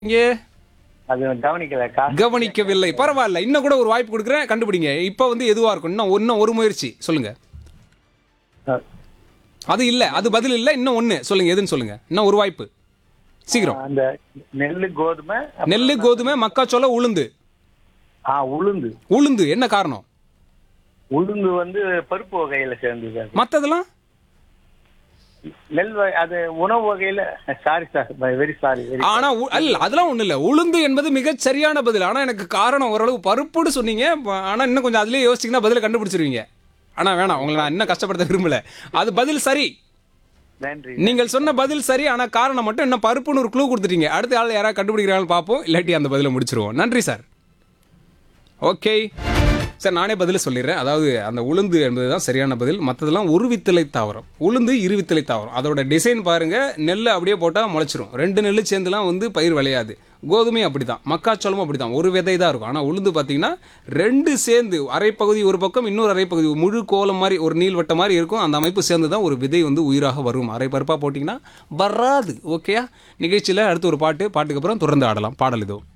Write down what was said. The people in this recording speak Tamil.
இங்கே அது கவனிக்கல காசு கவனிக்கவில்லை பரவாயில்ல இன்னும் கூட ஒரு வாய்ப்பு கொடுக்குறேன் கண்டுபிடிங்க இப்போ வந்து எதுவா இருக்கும் இன்னும் இன்னும் ஒரு முயற்சி சொல்லுங்க அஹ், அது இல்ல அது பதில் இல்ல இன்னும் ஒண்ணு சொல்லுங்க எதுன்னு சொல்லுங்க இன்னும் ஒரு வாய்ப்பு சீக்கிரம் அந்த நெல்லு கோதுமை அப்புறம் நெல்லு கோதுமை மக்காச்சோளம் உளுந்து ஆ உளுந்து உளுந்து என்ன காரணம் உளுந்து வந்து பருப்பு வகையில சேர்ந்தது அது. மத்ததெல்லாம் நெல் வகை அது உணவு வகையில sorry sir very sorry very ஆனா உ- அல்ல அதெல்லாம் ஒண்ணு இல்ல உளுந்து என்பது மிகச் சரியான பதில் ஆனா எனக்கு காரணம் ஓரளவு பருப்புன்னு சொன்னீங்க ப- ஆனா இன்னும் கொஞ்சம் அதுலயே யோசிச்சீங்கன்னா பதில கண்டுபிடிச்சிருவீங்க ஆனா வேணாம் உங்களை நான் இன்னும் கஷ்டப்படுத்த விரும்பல அது பதில் சரி நன்றி நீங்கள் சொன்ன பதில் சரி ஆனா காரணம் மட்டும் இன்னும் பருப்புன்னு ஒரு க்ளூ கொடுத்துட்டீங்க அடுத்த ஆள் யாராவது கண்டுபிடிக்கிறாங்கன்னு பார்ப்போம் இல்லாட்டி அந்த பதிலை முடிச்சிருவோம் நன்றி சார் ஓகே சார் நானே பதில் சொல்லிடுறேன் அதாவது அந்த உளுந்து என்பது தான் சரியான பதில் மற்றதெல்லாம் ஒரு வித்தலை தாவரம் உளுந்து இரு வித்தலை தாவரம் அதோட டிசைன் பாருங்க நெல் அப்படியே போட்டால் முளைச்சிரும் ரெண்டு நெல் சேர்ந்துலாம் வந்து பயிர் விளையாது கோதுமையும் அப்படி தான் மக்காச்சோளமும் அப்படி தான் ஒரு விதை தான் இருக்கும் ஆனால் உளுந்து பார்த்தீங்கன்னா ரெண்டு சேர்ந்து அரைப்பகுதி ஒரு பக்கம் இன்னொரு அரைப்பகுதி முழு கோலம் மாதிரி ஒரு நீள்வட்ட மாதிரி இருக்கும் அந்த அமைப்பு சேர்ந்து தான் ஒரு விதை வந்து உயிராக வரும் அரை பருப்பாக போட்டிங்கன்னா வராது ஓகேயா நிகழ்ச்சியில் அடுத்து ஒரு பாட்டு பாட்டுக்கு அப்புறம் தொடர்ந்து ஆடலாம் பாடல் இதோ